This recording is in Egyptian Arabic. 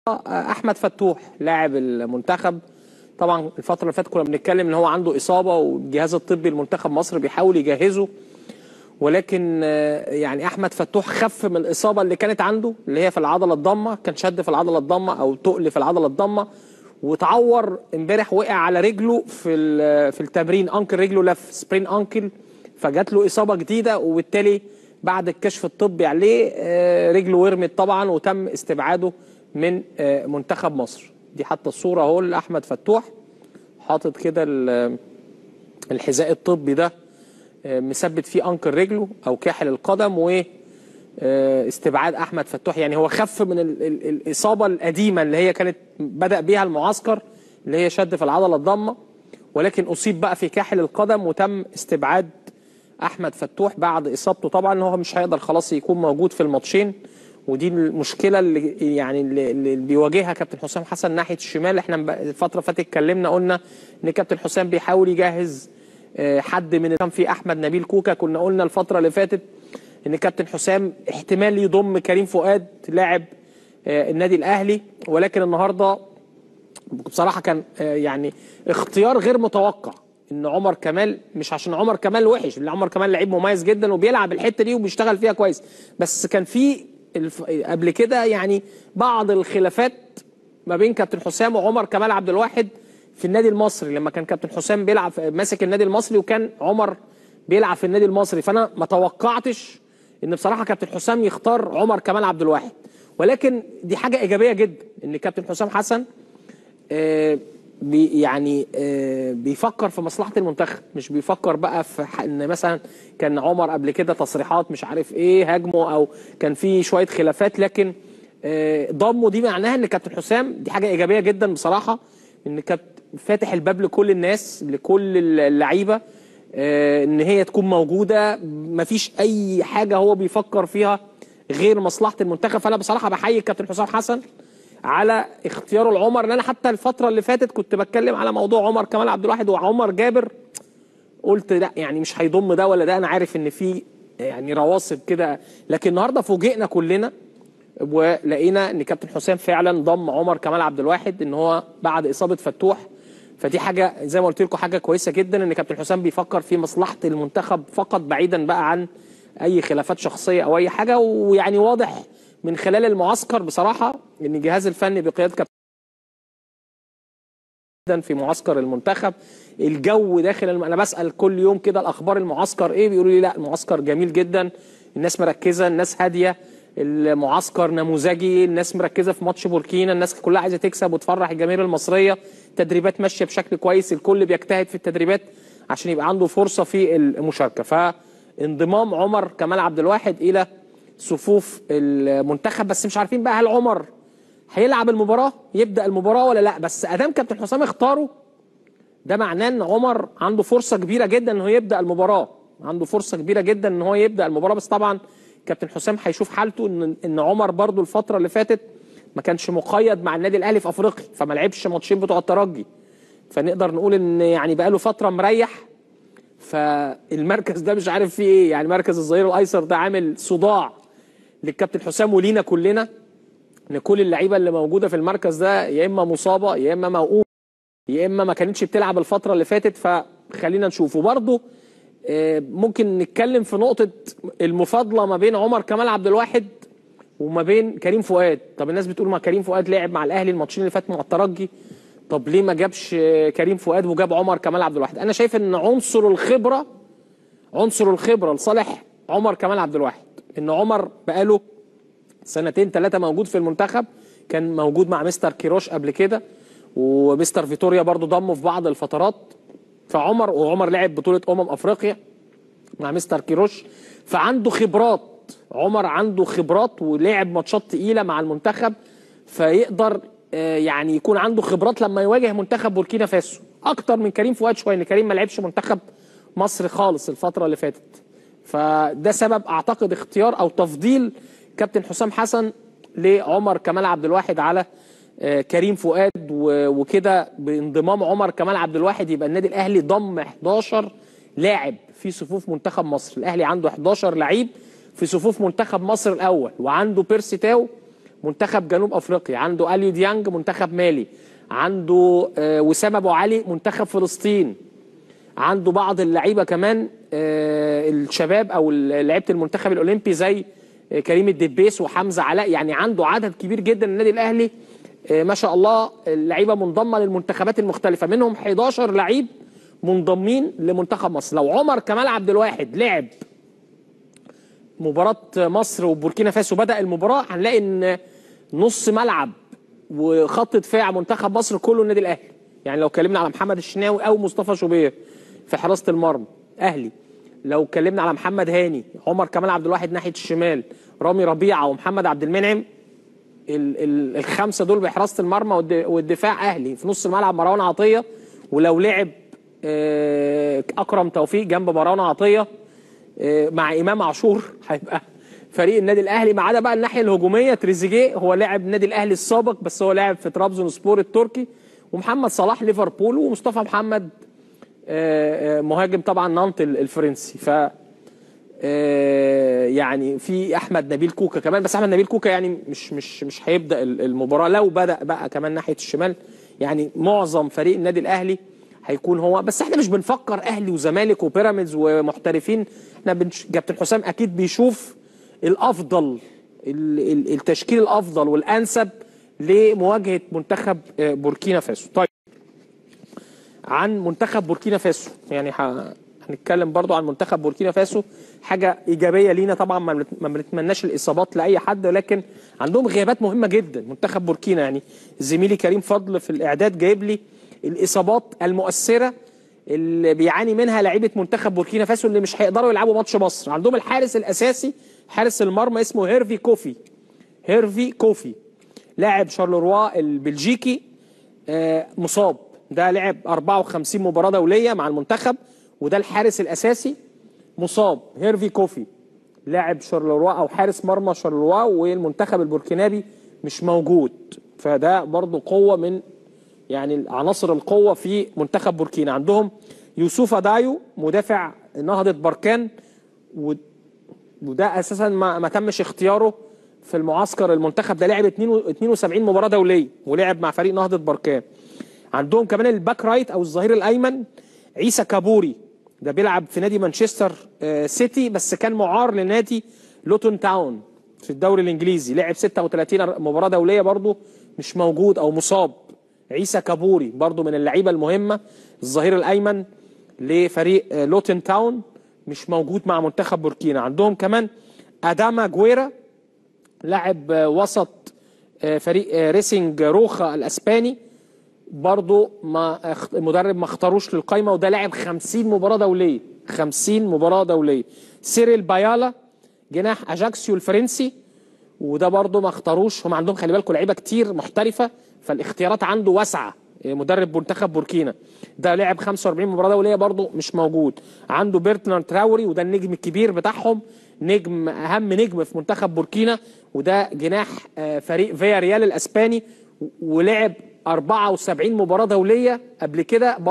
احمد فتوح لاعب المنتخب طبعا الفتره اللي فاتت كنا بنتكلم ان هو عنده اصابه والجهاز الطبي لمنتخب مصر بيحاول يجهزه ولكن آه، يعني احمد فتوح خف من الاصابه اللي كانت عنده اللي هي في العضله الضمه كان شد في العضله الضمه او تقل في العضله الضمه وتعور امبارح وقع على رجله في ال- في التمرين انكل رجله لف سبرين انكل فجات له اصابه جديده وبالتالي بعد الكشف الطبي عليه آه، رجله ورمت طبعا وتم استبعاده من آه، منتخب مصر دي حتى الصوره اهو لاحمد فتوح حاطط كده ال- الحذاء الطبي ده آه، مثبت فيه انكل رجله او كاحل القدم و آه، استبعاد احمد فتوح يعني هو خف من ال ال الاصابه القديمه اللي هي كانت بدا بيها المعسكر اللي هي شد في العضله الضمه ولكن اصيب بقى في كاحل القدم وتم استبعاد احمد فتوح بعد اصابته طبعا ان هو مش هيقدر خلاص يكون موجود في الماتشين ودي المشكله اللي يعني اللي اللي بيواجهها كابتن حسام حسن ناحيه الشمال احنا بقى- الفتره اللي فاتت اتكلمنا قلنا ان كابتن حسام بيحاول يجهز آه، حد من كان في احمد نبيل كوكا كنا قلنا الفتره اللي فاتت ان كابتن حسام احتمال يضم كريم فؤاد لاعب آه، النادي الاهلي ولكن النهارده بصراحه كان آه، يعني اختيار غير متوقع ان عمر كمال مش عشان عمر كمال وحش لان عمر كمال لعيب مميز جدا وبيلعب الحته دي وبيشتغل فيها كويس بس كان في الف... قبل كده يعني بعض الخلافات ما بين كابتن حسام وعمر كمال عبد الواحد في النادي المصري لما كان كابتن حسام بيلعب ماسك النادي المصري وكان عمر بيلعب في النادي المصري فانا ما توقعتش ان بصراحه كابتن حسام يختار عمر كمال عبد الواحد ولكن دي حاجه ايجابيه جدا ان كابتن حسام حسن آه، بي يعني آه، بيفكر في مصلحه المنتخب مش بيفكر بقى في ح- ان مثلا كان عمر قبل كده تصريحات مش عارف ايه هاجمه او كان في شويه خلافات لكن آه، ضمه دي معناها ان كابتن حسام دي حاجه ايجابيه جدا بصراحه ان كابتن فاتح الباب لكل الناس لكل اللعيبه آه، ان هي تكون موجوده مفيش اي حاجه هو بيفكر فيها غير مصلحه المنتخب فانا بصراحه بحيي كابتن حسام حسن على اختياره لعمر ان انا حتى الفتره اللي فاتت كنت بتكلم على موضوع عمر كمال عبد الواحد وعمر جابر قلت لا يعني مش هيضم ده ولا ده انا عارف ان في يعني رواسب كده لكن النهارده فوجئنا كلنا ولقينا ان كابتن حسام فعلا ضم عمر كمال عبد الواحد ان هو بعد اصابه فتوح فدي حاجه زي ما قلت لكم حاجه كويسه جدا ان كابتن حسام بيفكر في مصلحه المنتخب فقط بعيدا بقى عن اي خلافات شخصيه او اي حاجه ويعني واضح من خلال المعسكر بصراحه ان الجهاز الفني بقياده كابتن جدا في معسكر المنتخب الجو داخل الم... انا بسال كل يوم كده الاخبار المعسكر ايه بيقولوا لي لا المعسكر جميل جدا الناس مركزه الناس هاديه المعسكر نموذجي الناس مركزه في ماتش بوركينا الناس كلها عايزه تكسب وتفرح الجماهير المصريه التدريبات ماشيه بشكل كويس الكل بيجتهد في التدريبات عشان يبقى عنده فرصه في المشاركه فانضمام عمر كمال عبد الواحد الى صفوف المنتخب بس مش عارفين بقى هل عمر هيلعب المباراه يبدا المباراه ولا لا بس ادام كابتن حسام اختاره ده معناه ان عمر عنده فرصه كبيره جدا ان هو يبدا المباراه عنده فرصه كبيره جدا ان هو يبدا المباراه بس طبعا كابتن حسام هيشوف حالته ان ان عمر برضو الفتره اللي فاتت ما كانش مقيد مع النادي الاهلي في افريقيا فما لعبش ماتشين بتوع الترجي فنقدر نقول ان يعني بقاله فتره مريح فالمركز ده مش عارف فيه ايه يعني مركز الظهير الايسر ده عامل صداع للكابتن حسام ولينا كلنا ان كل اللعيبه اللي موجوده في المركز ده يا اما مصابه يا اما موقوفه يا اما ما كانتش بتلعب الفتره اللي فاتت فخلينا نشوف وبرضه آه، ممكن نتكلم في نقطه المفاضله ما بين عمر كمال عبد الواحد وما بين كريم فؤاد طب الناس بتقول ما كريم فؤاد لعب مع الاهلي الماتشين اللي فاتوا مع الترجي طب ليه ما جابش آه، كريم فؤاد وجاب عمر كمال عبد الواحد انا شايف ان عنصر الخبره عنصر الخبره لصالح عمر كمال عبد الواحد ان عمر بقاله سنتين ثلاثه موجود في المنتخب كان موجود مع مستر كيروش قبل كده ومستر فيتوريا برضو ضمه في بعض الفترات فعمر وعمر لعب بطوله امم افريقيا مع مستر كيروش فعنده خبرات عمر عنده خبرات ولعب ماتشات تقيله مع المنتخب فيقدر آه، يعني يكون عنده خبرات لما يواجه منتخب بوركينا فاسو اكتر من كريم فؤاد شويه ان كريم ما لعبش منتخب مصر خالص الفتره اللي فاتت فده سبب اعتقد اختيار او تفضيل كابتن حسام حسن لعمر كمال عبد الواحد على آه، كريم فؤاد و- وكده بانضمام عمر كمال عبد الواحد يبقى النادي الاهلي ضم 11 لاعب في صفوف منتخب مصر الاهلي عنده 11 لعيب في صفوف منتخب مصر الاول وعنده بيرسي تاو منتخب جنوب افريقيا عنده اليو ديانج منتخب مالي عنده آه، وسام ابو علي منتخب فلسطين عنده بعض اللعيبه كمان آه، الشباب او لعيبه المنتخب الاولمبي زي آه، كريم الدبيس وحمزه علاء يعني عنده عدد كبير جدا النادي الاهلي آه، ما شاء الله اللعيبه منضمه للمنتخبات المختلفه منهم 11 لعيب منضمين لمنتخب مصر لو عمر كمال عبد الواحد لعب مباراة مصر وبوركينا فاسو بدأ المباراة هنلاقي ان نص ملعب وخط دفاع منتخب مصر كله النادي الاهلي يعني لو اتكلمنا على محمد الشناوي او مصطفى شوبير في حراسة المرمى اهلي لو اتكلمنا على محمد هاني عمر كمال عبد الواحد ناحية الشمال رامي ربيعة ومحمد عبد المنعم ال ال الخمسة دول بحراسة المرمى والد- والدفاع اهلي في نص الملعب مروان عطية ولو لعب آه، اكرم توفيق جنب مروان عطية آه، مع امام عاشور هيبقى فريق النادي الاهلي ما عدا بقى الناحيه الهجوميه تريزيجيه هو لاعب النادي الاهلي السابق بس هو لاعب في طرابزون سبور التركي ومحمد صلاح ليفربول ومصطفى محمد آه، آه، مهاجم طبعا نانت ال- الفرنسي ف آه، يعني في احمد نبيل كوكا كمان بس احمد نبيل كوكا يعني مش مش مش هيبدا ال- المباراه لو بدا بقى كمان ناحيه الشمال يعني معظم فريق النادي الاهلي هيكون هو بس احنا مش بنفكر اهلي وزمالك وبيراميدز ومحترفين احنا بنش... كابتن حسام اكيد بيشوف الافضل ال- ال- التشكيل الافضل والانسب لمواجهه منتخب آه، بوركينا فاسو طيب عن منتخب بوركينا فاسو يعني ه- هنتكلم برضو عن منتخب بوركينا فاسو حاجة إيجابية لينا طبعا ما بنت- ما بنتمناش الإصابات لأي حد ولكن عندهم غيابات مهمة جدا منتخب بوركينا يعني زميلي كريم فضل في الإعداد جايب لي الإصابات المؤثرة اللي بيعاني منها لعيبة منتخب بوركينا فاسو اللي مش هيقدروا يلعبوا ماتش مصر عندهم الحارس الأساسي حارس المرمى اسمه هيرفي كوفي هيرفي كوفي لاعب شارلروا البلجيكي آه، مصاب ده لعب 54 مباراة دولية مع المنتخب وده الحارس الأساسي مصاب هيرفي كوفي لاعب شارلروا أو حارس مرمى شارلروا والمنتخب البوركينابي مش موجود فده برضو قوة من يعني عناصر القوة في منتخب بوركينا عندهم يوسف دايو مدافع نهضة بركان و- وده اساسا ما, ما تمش اختياره في المعسكر المنتخب ده لعب 72 مباراه دوليه ولعب مع فريق نهضه بركان عندهم كمان الباك رايت او الظهير الايمن عيسى كابوري ده بيلعب في نادي مانشستر آه، سيتي بس كان معار لنادي لوتون تاون في الدوري الانجليزي لعب 36 مباراه دوليه برضه مش موجود او مصاب عيسى كابوري برضه من اللعيبه المهمه الظهير الايمن لفريق آه، لوتن تاون مش موجود مع منتخب بوركينا عندهم كمان اداما جويرا لاعب آه، وسط آه، فريق آه، ريسنج روخا الاسباني برضه ما اخت- المدرب ما اختاروش للقايمه وده لاعب 50 مباراه دوليه 50 مباراه دوليه سيريل بايالا جناح اجاكسيو الفرنسي وده برضه ما اختاروش هم عندهم خلي بالكم لعيبه كتير محترفه فالاختيارات عنده واسعه إيه، مدرب منتخب بوركينا ده لعب 45 مباراه دوليه برضه مش موجود عنده بيرتنان تراوري وده النجم الكبير بتاعهم نجم اهم نجم في منتخب بوركينا وده جناح آه، فريق فيا ريال الاسباني و- ولعب 74 مباراه دوليه قبل كده